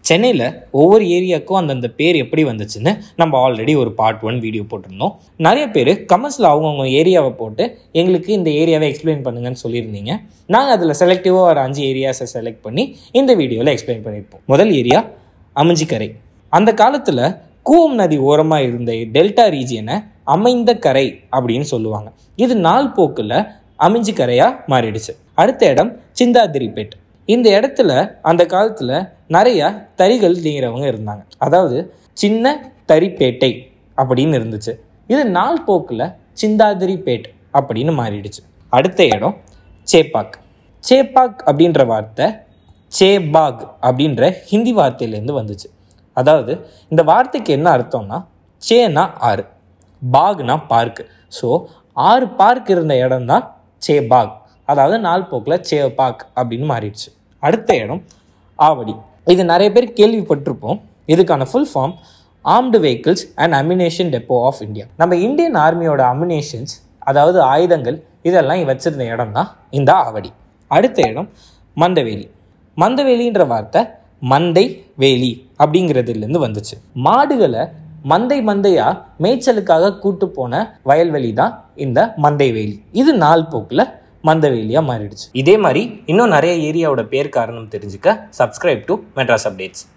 சென்னையில் ஒவ்வொரு ஏரியாவுக்கும் அந்தந்த பேர் எப்படி வந்துச்சுன்னு நம்ம ஆல்ரெடி ஒரு பார்ட் ஒன் வீடியோ போட்டிருந்தோம் நிறைய பேர் கமெண்ட்ஸில் அவங்கவுங்க ஏரியாவை போட்டு எங்களுக்கு இந்த ஏரியாவை எக்ஸ்பிளைன் பண்ணுங்கன்னு சொல்லியிருந்தீங்க நாங்கள் அதில் செலக்டிவாக ஒரு அஞ்சு ஏரியாஸை செலக்ட் பண்ணி இந்த வீடியோவில் எக்ஸ்பிளைன் பண்ணியிருப்போம் முதல் ஏரியா அமிஞ்சிக்கரை அந்த காலத்தில் கூவம் நதி ஓரமாக இருந்த டெல்டா ரீஜியனை அமைந்த கரை அப்படின்னு சொல்லுவாங்க இது நாள் போக்கில் அமைஞ்சு கரையாக மாறிடுச்சு அடுத்த இடம் சிந்தாதிரிப்பேட் இந்த இடத்துல அந்த காலத்தில் நிறையா தறிகள் நெய்கிறவங்க இருந்தாங்க அதாவது சின்ன தறிப்பேட்டை அப்படின்னு இருந்துச்சு இது நாள் போக்கில் சிந்தாதிரிப்பேட் அப்படின்னு மாறிடுச்சு அடுத்த இடம் சேப்பாக் சேப்பாக் அப்படின்ற வார்த்தை சேபாக் அப்படின்ற ஹிந்தி வார்த்தையிலேருந்து வந்துச்சு அதாவது இந்த வார்த்தைக்கு என்ன அர்த்தம்னா சேனா ஆறு பாக்னா பார்க்கு ஸோ ஆறு பார்க் இருந்த இடம் தான் சேபாக் அதாவது நாள் போக்கில் சேபாக் அப்படின்னு மாறிடுச்சு அடுத்த இடம் ஆவடி இது நிறைய பேர் கேள்விப்பட்டிருப்போம் இதுக்கான full form armed vehicles and ammunition depot of India நம்ம இந்தியன் ஆர்மியோட அமினேஷன்ஸ் அதாவது ஆயுதங்கள் இதெல்லாம் வச்சிருந்த இடம் தான் இந்த ஆவடி அடுத்த இடம் மந்தவேலி மந்தவேலின்ற வார்த்தை மந்தை வேலி அப்படிங்கிறதுலேருந்து வந்துச்சு மாடுகளை மந்தை மந்தையா மேய்ச்சலுக்காக கூட்டு போன வயல்வெளி தான் இந்த மந்தை வேலி இது நாள் போக்கில் மந்தவேலியா மாறிடுச்சு இதே மாதிரி இன்னும் நிறைய ஏரியாவோட பேர் காரணம் தெரிஞ்சுக்க சப்ஸ்கிரைப் டு மெட்ராஸ் அப்டேட்ஸ்